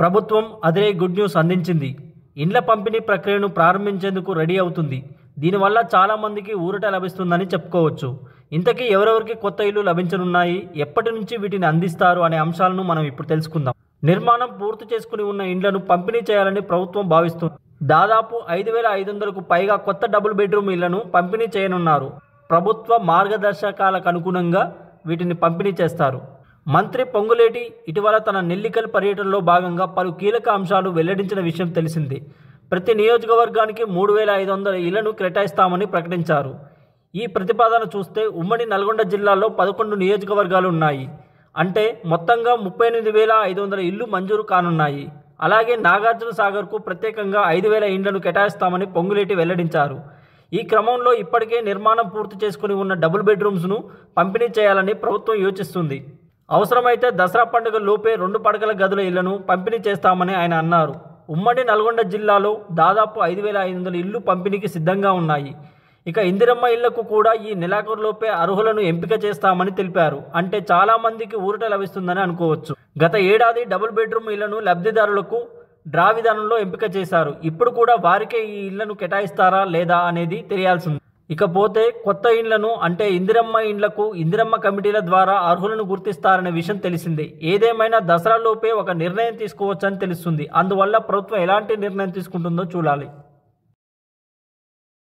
ప్రభుత్వం అదే good news అందించింది ఇండ్ల పంపిణీ ప్రక్రియను ప్రారంభించేందుకు రెడీ అవుతుంది దీనివల్ల చాలామందికి ఊరట లభిస్తుందని చెప్పుకోవచ్చు ఇంతకీ ఎవరెవరికి కొత్త ఇల్లు లభించనున్నాయి ఎప్పటి నుంచి వీటిని అందిస్తారు అనే అంశాలను మనం ఇప్పుడు తెలుసుకుందాం నిర్మాణం పూర్తి చేసుకుని ఉన్న ఇండ్లను పంపిణీ చేయాలని ప్రభుత్వం భావిస్తుంది దాదాపు ఐదు వేల ఐదు వందలకు పైగా కొత్త డబుల్ బెడ్రూమ్ ఇళ్లను పంపిణీ చేయనున్నారు ప్రభుత్వ మార్గదర్శకాలకు అనుగుణంగా వీటిని పంపిణీ చేస్తారు మంత్రి పొంగులేటి ఇటీవల తన నెల్లికల్ పర్యటనలో భాగంగా పలు కీలక అంశాలు వెల్లడించిన విషయం తెలిసిందే ప్రతి నియోజకవర్గానికి మూడు వేల ఐదు వందల ఇళ్లను కేటాయిస్తామని ప్రకటించారు ఈ ప్రతిపాదన చూస్తే ఉమ్మడి నల్గొండ జిల్లాలో పదకొండు నియోజకవర్గాలు ఉన్నాయి అంటే మొత్తంగా ముప్పై ఎనిమిది వేల ఐదు వందల ఇళ్లు మంజూరు కానున్నాయి అలాగే నాగార్జున సాగర్కు ప్రత్యేకంగా ఐదు వేల ఇండ్లను కేటాయిస్తామని పొంగులేటి వెల్లడించారు ఈ క్రమంలో ఇప్పటికే నిర్మాణం పూర్తి చేసుకుని ఉన్న డబుల్ బెడ్రూమ్స్ను పంపిణీ చేయాలని ప్రభుత్వం యోచిస్తుంది అవసరమైతే దసరా పండుగ లోపే రెండు పడకల గదుల ఇళ్లను పంపిణీ చేస్తామని ఆయన అన్నారు ఉమ్మడి నల్గొండ జిల్లాలో దాదాపు ఐదు వేల ఐదు వందల ఇళ్లు పంపిణీకి సిద్ధంగా ఉన్నాయి ఇక ఇందిరమ్మ ఇళ్లకు కూడా ఈ నెలాఖరులోపే అర్హులను ఎంపిక చేస్తామని తెలిపారు అంటే చాలా మందికి ఊరట లభిస్తుందని అనుకోవచ్చు గత ఏడాది డబుల్ బెడ్రూమ్ ఇళ్లను లబ్ధిదారులకు డ్రా విధానంలో ఎంపిక చేశారు ఇప్పుడు కూడా వారికే ఈ ఇళ్లను కేటాయిస్తారా లేదా అనేది తెలియాల్సింది ఇకపోతే కొత్త ఇండ్లను అంటే ఇందిరమ్మ ఇండ్లకు ఇందిరమ్మ కమిటీల ద్వారా అర్హులను గుర్తిస్తారనే విషయం తెలిసిందే ఏదేమైనా దసరాలోపే ఒక నిర్ణయం తీసుకోవచ్చని తెలుస్తుంది అందువల్ల ప్రభుత్వం ఎలాంటి నిర్ణయం తీసుకుంటుందో చూడాలి